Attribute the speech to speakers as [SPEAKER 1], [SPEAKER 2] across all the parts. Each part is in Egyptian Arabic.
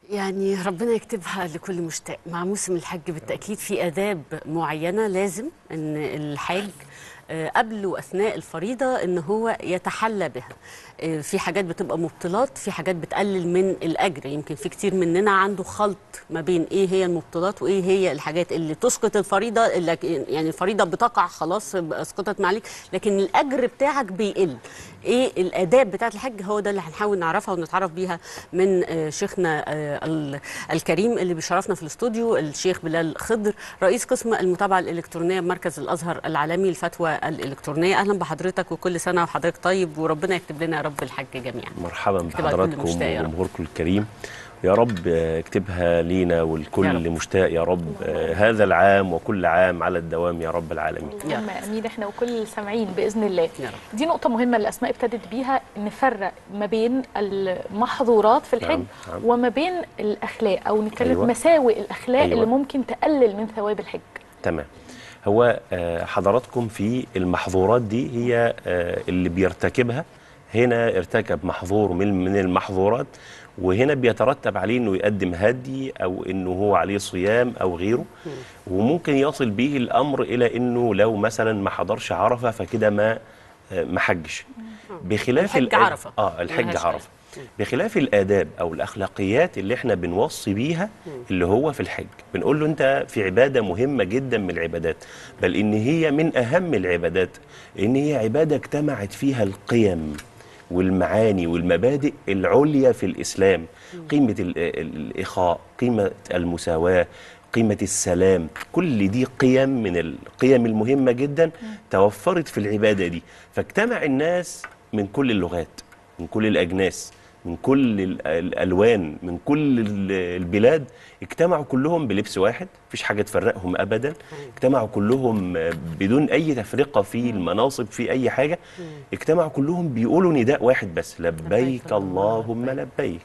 [SPEAKER 1] يعني ربنا يكتبها لكل مشتاق مع موسم الحج بالتأكيد في آداب معينة لازم أن الحاج آه، قبل واثناء الفريضه ان هو يتحلى بها آه، في حاجات بتبقى مبطلات في حاجات بتقلل من الاجر يمكن في كتير مننا عنده خلط ما بين ايه هي المبطلات وايه هي الحاجات اللي تسقط الفريضه اللي يعني الفريضه بتقع خلاص اسقطت معلك لكن الاجر بتاعك بيقل ايه الاداب بتاعه الحج هو ده اللي هنحاول نعرفها ونتعرف بيها من آه، شيخنا آه، الكريم اللي بيشرفنا في الاستوديو الشيخ بلال خضر رئيس قسم المتابعه الالكترونيه بمركز الازهر العالمي للفتوى الالكترونيه اهلا بحضرتك وكل سنه وحضرتك طيب وربنا يكتب لنا يا رب الحج جميعا
[SPEAKER 2] مرحبا بحضراتكم وجمهوركم الكريم يا رب اكتبها لينا والكل مشتاق يا رب هذا العام وكل عام على الدوام يا رب العالمين
[SPEAKER 3] اللهم امين احنا وكل سامعين باذن الله يا رب. دي نقطه مهمه اللي اسماء ابتدت بيها نفرق ما بين المحظورات في الحج نعم. نعم. وما بين الاخلاق او نتكلم أيوة. مساوئ الاخلاق أيوة. اللي ممكن تقلل من ثواب الحج
[SPEAKER 2] تمام هو حضراتكم في المحظورات دي هي اللي بيرتكبها هنا ارتكب محظور من المحظورات وهنا بيترتب عليه انه يقدم هدي او انه هو عليه صيام او غيره وممكن يصل به الامر الى انه لو مثلا ما حضرش عرفه فكده ما ما حجش
[SPEAKER 1] بخلاف الحج عرفه
[SPEAKER 2] اه الحج عرفه بخلاف الاداب او الاخلاقيات اللي احنا بنوصي بيها اللي هو في الحج بنقول له انت في عباده مهمه جدا من العبادات بل ان هي من اهم العبادات ان هي عباده اجتمعت فيها القيم والمعاني والمبادئ العليا في الإسلام قيمة الإخاء قيمة المساواة قيمة السلام كل دي قيم من القيم المهمة جدا توفرت في العبادة دي فاجتمع الناس من كل اللغات من كل الأجناس من كل الالوان من كل البلاد اجتمعوا كلهم بلبس واحد مفيش حاجه تفرقهم ابدا اجتمعوا كلهم بدون اي تفرقه في المناصب في اي حاجه اجتمعوا كلهم بيقولوا نداء واحد بس لبيك اللهم لبيك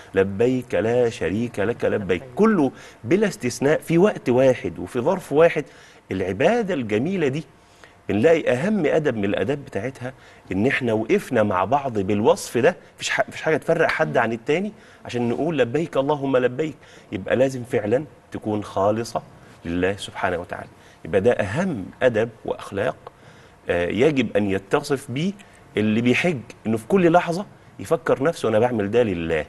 [SPEAKER 2] لبيك لا شريك لك لبيك كله بلا استثناء في وقت واحد وفي ظرف واحد العباده الجميله دي بنلاقي اهم ادب من الاداب بتاعتها ان احنا وقفنا مع بعض بالوصف ده مفيش مفيش حاجه تفرق حد عن التاني عشان نقول لبيك اللهم لبيك يبقى لازم فعلا تكون خالصه لله سبحانه وتعالى يبقى ده اهم ادب واخلاق آه يجب ان يتصف به اللي بيحج انه في كل لحظه يفكر نفسه انا بعمل ده لله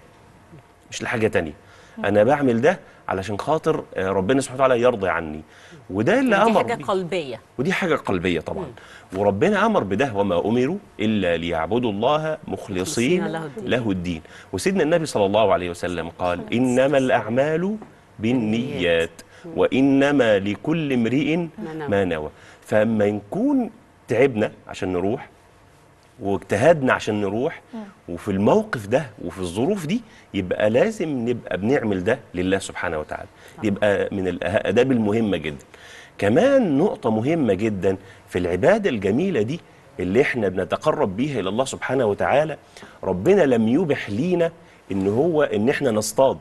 [SPEAKER 2] مش لحاجه تانية انا بعمل ده علشان خاطر ربنا سبحانه وتعالى يرضي عني
[SPEAKER 1] وده اللي امر دي حاجه بيه. قلبيه
[SPEAKER 2] ودي حاجه قلبيه طبعا م. وربنا امر بده وما امروا الا ليعبدوا الله مخلصين له الدين. له الدين وسيدنا النبي صلى الله عليه وسلم قال انما الاعمال بالنيات وانما لكل امرئ ما نوى فاما نكون تعبنا عشان نروح واجتهدنا عشان نروح وفي الموقف ده وفي الظروف دي يبقى لازم نبقى بنعمل ده لله سبحانه وتعالى يبقى من الاداب المهمه جدا كمان نقطه مهمه جدا في العباده الجميله دي اللي احنا بنتقرب بيها الى الله سبحانه وتعالى ربنا لم يبح لينا ان هو ان احنا نصطاد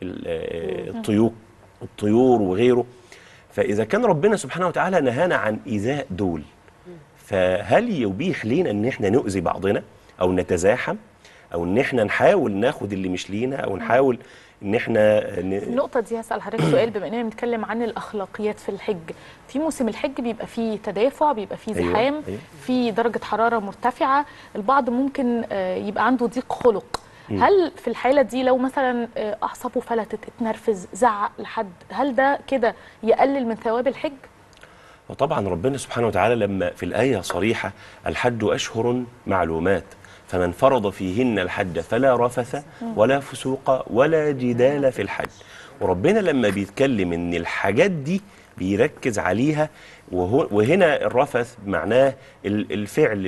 [SPEAKER 2] الطيور الطيور وغيره فاذا كان ربنا سبحانه وتعالى نهانا عن ايذاء دول فهل يبيح لينا ان احنا نؤذي بعضنا او نتزاحم او ان احنا نحاول ناخد اللي مش لينا او نحاول ان احنا
[SPEAKER 3] ن... النقطه دي هسال حضرتك سؤال بما اننا بنتكلم عن الاخلاقيات في الحج في موسم الحج بيبقى فيه تدافع بيبقى فيه زحام أيوة. أيوة. في درجه حراره مرتفعه البعض ممكن يبقى عنده ضيق خلق هل في الحاله دي لو مثلا اعصابه فلتت اتنرفز زعق لحد هل ده كده يقلل من ثواب الحج
[SPEAKER 2] وطبعا ربنا سبحانه وتعالى لما في الآية صريحة الحج أشهر معلومات فمن فرض فيهن الحج فلا رفث ولا فسوق ولا جدال في الحج وربنا لما بيتكلم ان الحاجات دي بيركز عليها وهنا الرفث معناه الفعل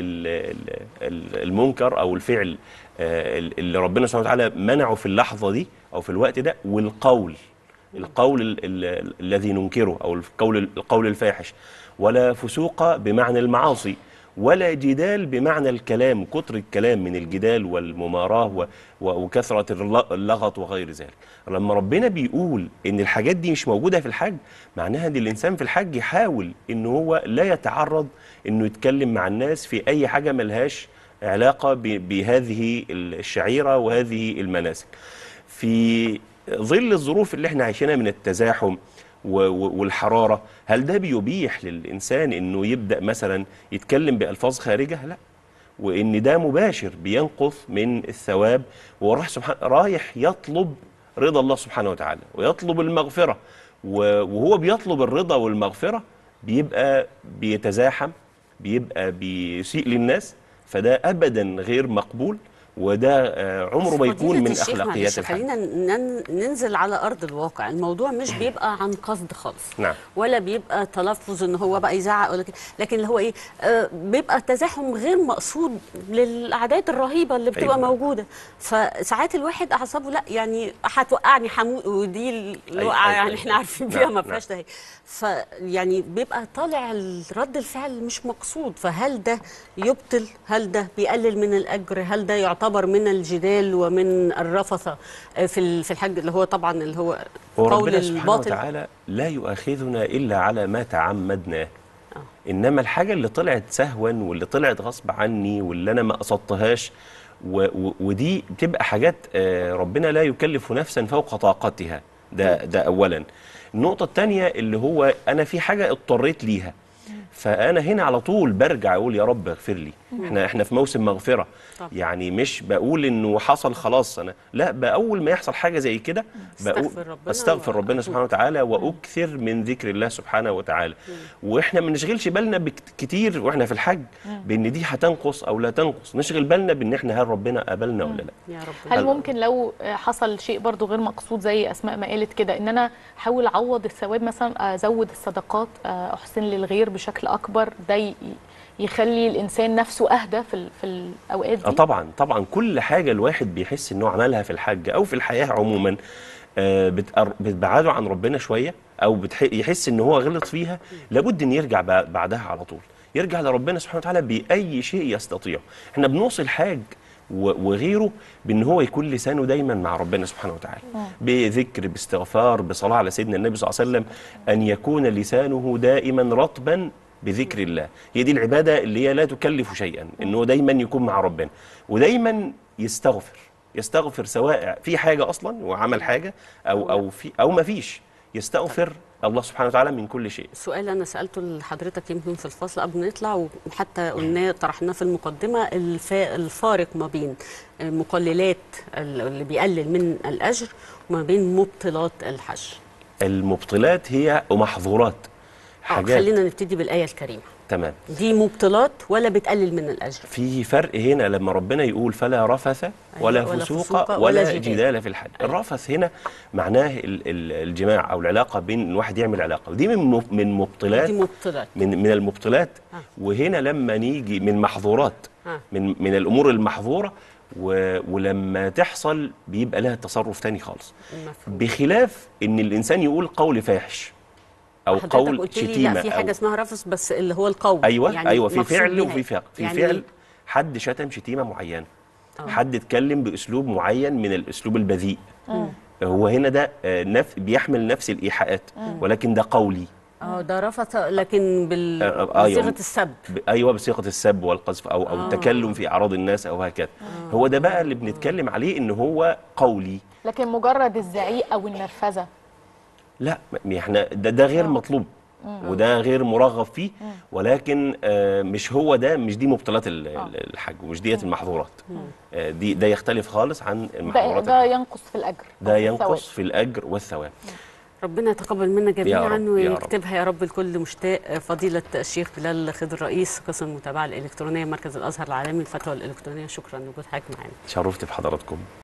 [SPEAKER 2] المنكر او الفعل اللي ربنا سبحانه وتعالى منعه في اللحظه دي او في الوقت ده والقول القول الذي ننكره او القول القول الفاحش ولا فسوق بمعنى المعاصي ولا جدال بمعنى الكلام كتر الكلام من الجدال والمماراه وكثره اللغط وغير ذلك لما ربنا بيقول ان الحاجات دي مش موجوده في الحج معناها ان الانسان في الحج يحاول ان هو لا يتعرض انه يتكلم مع الناس في اي حاجه ملهاش علاقه بهذه الشعيره وهذه المناسك في ظل الظروف اللي احنا عايشينها من التزاحم و- و- والحراره هل ده بيبيح للانسان انه يبدا مثلا يتكلم بالفاظ خارجه لا وان ده مباشر بينقص من الثواب وراح سبحان رايح يطلب رضا الله سبحانه وتعالى ويطلب المغفره و- وهو بيطلب الرضا والمغفره بيبقى بيتزاحم بيبقى بيسيء للناس فده ابدا غير مقبول وده آه، عمره ما يكون
[SPEAKER 1] فضيلة
[SPEAKER 2] من
[SPEAKER 1] الشيخ
[SPEAKER 2] اخلاقيات
[SPEAKER 1] معلش،
[SPEAKER 2] الحج
[SPEAKER 1] خلينا نن- ننزل على ارض الواقع الموضوع مش بيبقى عن قصد خالص
[SPEAKER 2] نعم.
[SPEAKER 1] ولا بيبقى تلفظ ان هو بقى يزعق ولا كده لكن اللي هو ايه آه بيبقى تزاحم غير مقصود للاعداد الرهيبه اللي بتبقى
[SPEAKER 2] أيوة.
[SPEAKER 1] موجوده فساعات الواحد اعصابه لا يعني هتوقعني حمو ودي الوقعه
[SPEAKER 2] أيوة،
[SPEAKER 1] يعني
[SPEAKER 2] أيوة.
[SPEAKER 1] احنا عارفين
[SPEAKER 2] نعم،
[SPEAKER 1] فيها ما
[SPEAKER 2] نعم.
[SPEAKER 1] فيهاش تهي فيعني بيبقى طالع رد الفعل مش مقصود فهل ده يبطل هل ده بيقلل من الاجر هل ده يعتبر من الجدال ومن الرفثه في ال- في الحج اللي هو طبعا اللي هو قول
[SPEAKER 2] وربنا سبحانه
[SPEAKER 1] الباطل
[SPEAKER 2] وتعالى لا يؤاخذنا الا على ما تعمدناه انما الحاجه اللي طلعت سهوا واللي طلعت غصب عني واللي انا ما قصدتهاش و و ودي بتبقى حاجات آه، ربنا لا يكلف نفسا فوق طاقتها ده ده اولا النقطه الثانيه اللي هو انا في حاجه اضطريت ليها فانا هنا على طول برجع اقول يا رب اغفر لي احنا احنا في موسم مغفره
[SPEAKER 1] طبعا.
[SPEAKER 2] يعني مش بقول انه حصل خلاص انا لا باول ما يحصل حاجه زي كده بقول
[SPEAKER 1] استغفر ربنا
[SPEAKER 2] استغفر ربنا
[SPEAKER 1] وأتوب.
[SPEAKER 2] سبحانه وتعالى واكثر من ذكر الله سبحانه وتعالى واحنا ما نشغلش بالنا بكت- كتير واحنا في الحج بان دي هتنقص او لا تنقص نشغل بالنا بان احنا هل ربنا قبلنا ولا لا
[SPEAKER 1] يا رب
[SPEAKER 3] هل ممكن لو حصل شيء برضو غير مقصود زي اسماء ما قالت كده ان انا احاول اعوض الثواب مثلا ازود الصدقات احسن للغير بشكل اكبر ده ي- يخلي الانسان نفسه اهدى في ال- في الاوقات دي
[SPEAKER 2] اه طبعا طبعا كل حاجه الواحد بيحس انه عملها في الحج او في الحياه عموما آه، بتقر- بتبعده عن ربنا شويه او بتح... يحس ان هو غلط فيها لابد ان يرجع بع- بعدها على طول يرجع لربنا سبحانه وتعالى باي شيء يستطيع احنا بنوصي الحاج و- وغيره بان هو يكون لسانه دايما مع ربنا سبحانه وتعالى بذكر باستغفار بصلاه على سيدنا النبي صلى الله عليه وسلم ان يكون لسانه دائما رطبا بذكر الله هي دي العباده اللي هي لا تكلف شيئا ان هو دايما يكون مع ربنا ودايما يستغفر يستغفر سواء في حاجه اصلا وعمل حاجه او او في او ما فيش يستغفر الله سبحانه وتعالى من كل شيء
[SPEAKER 1] سؤال انا سالته لحضرتك يمكن في الفصل قبل ما نطلع وحتى قلناه طرحناه في المقدمه الفا الفارق ما بين مقللات ال- اللي بيقلل من الاجر وما بين مبطلات الحج
[SPEAKER 2] المبطلات هي محظورات
[SPEAKER 1] آه،
[SPEAKER 2] حاجات
[SPEAKER 1] خلينا نبتدي بالايه الكريمه
[SPEAKER 2] تمام
[SPEAKER 1] دي مبطلات ولا بتقلل من الاجر
[SPEAKER 2] في فرق هنا لما ربنا يقول فلا رفث ولا
[SPEAKER 1] ولا
[SPEAKER 2] فسوق
[SPEAKER 1] فسوق
[SPEAKER 2] ولا,
[SPEAKER 1] ولا
[SPEAKER 2] ولا
[SPEAKER 1] جدال.
[SPEAKER 2] جدال في الحج الرفث هنا معناه ال- ال- الجماع او العلاقه بين الواحد يعمل علاقه ودي من مب- من مبطلات
[SPEAKER 1] دي مبطلات
[SPEAKER 2] من من المبطلات
[SPEAKER 1] آه.
[SPEAKER 2] وهنا لما نيجي من محظورات
[SPEAKER 1] آه.
[SPEAKER 2] من من الامور المحظوره و ولما تحصل بيبقى لها تصرف تاني خالص
[SPEAKER 1] مفهوم.
[SPEAKER 2] بخلاف ان الانسان يقول قول فاحش او
[SPEAKER 1] حضرتك
[SPEAKER 2] قول
[SPEAKER 1] قلت لي
[SPEAKER 2] شتيمه
[SPEAKER 1] لا في حاجه
[SPEAKER 2] أو
[SPEAKER 1] اسمها رفث بس اللي هو القول
[SPEAKER 2] ايوه
[SPEAKER 1] يعني
[SPEAKER 2] ايوه في
[SPEAKER 1] مقصود
[SPEAKER 2] فعل
[SPEAKER 1] بيها
[SPEAKER 2] وفي
[SPEAKER 1] إيه؟
[SPEAKER 2] فعل في
[SPEAKER 1] يعني
[SPEAKER 2] فعل حد شتم شتيمه معينه
[SPEAKER 1] آه.
[SPEAKER 2] حد اتكلم باسلوب معين من الاسلوب البذيء هو هنا ده آه، نف بيحمل نفس الايحاءات ولكن ده قولي
[SPEAKER 1] اه ده رفث لكن بال...
[SPEAKER 2] آه، آه، أيوة.
[SPEAKER 1] بصيغه السب
[SPEAKER 2] ب- ايوه بصيغه السب والقذف او او التكلم في اعراض الناس او هكذا هو ده بقى اللي بنتكلم عليه ان هو قولي
[SPEAKER 3] لكن مجرد الزعيق او النرفزه
[SPEAKER 2] لا م- احنا ده ده غير مطلوب وده غير مرغب فيه ولكن آه، مش هو ده مش دي مبطلات ال- ال- الحج ومش ديت المحظورات آه، دي ده يختلف خالص عن
[SPEAKER 3] ده,
[SPEAKER 2] المحظورات
[SPEAKER 3] ده
[SPEAKER 2] الحج.
[SPEAKER 3] ينقص في الاجر
[SPEAKER 2] ده
[SPEAKER 3] أو في الثواب.
[SPEAKER 2] ينقص في الاجر والثواب
[SPEAKER 1] ربنا يتقبل منا جميعا
[SPEAKER 2] رب، يا رب.
[SPEAKER 1] ويكتبها يا رب لكل مشتاق فضيلة الشيخ بلال خضر رئيس قسم المتابعة الإلكترونية مركز الأزهر العالمي الفتوى الإلكترونية شكرا لوجود حضرتك معانا
[SPEAKER 2] شرفت بحضراتكم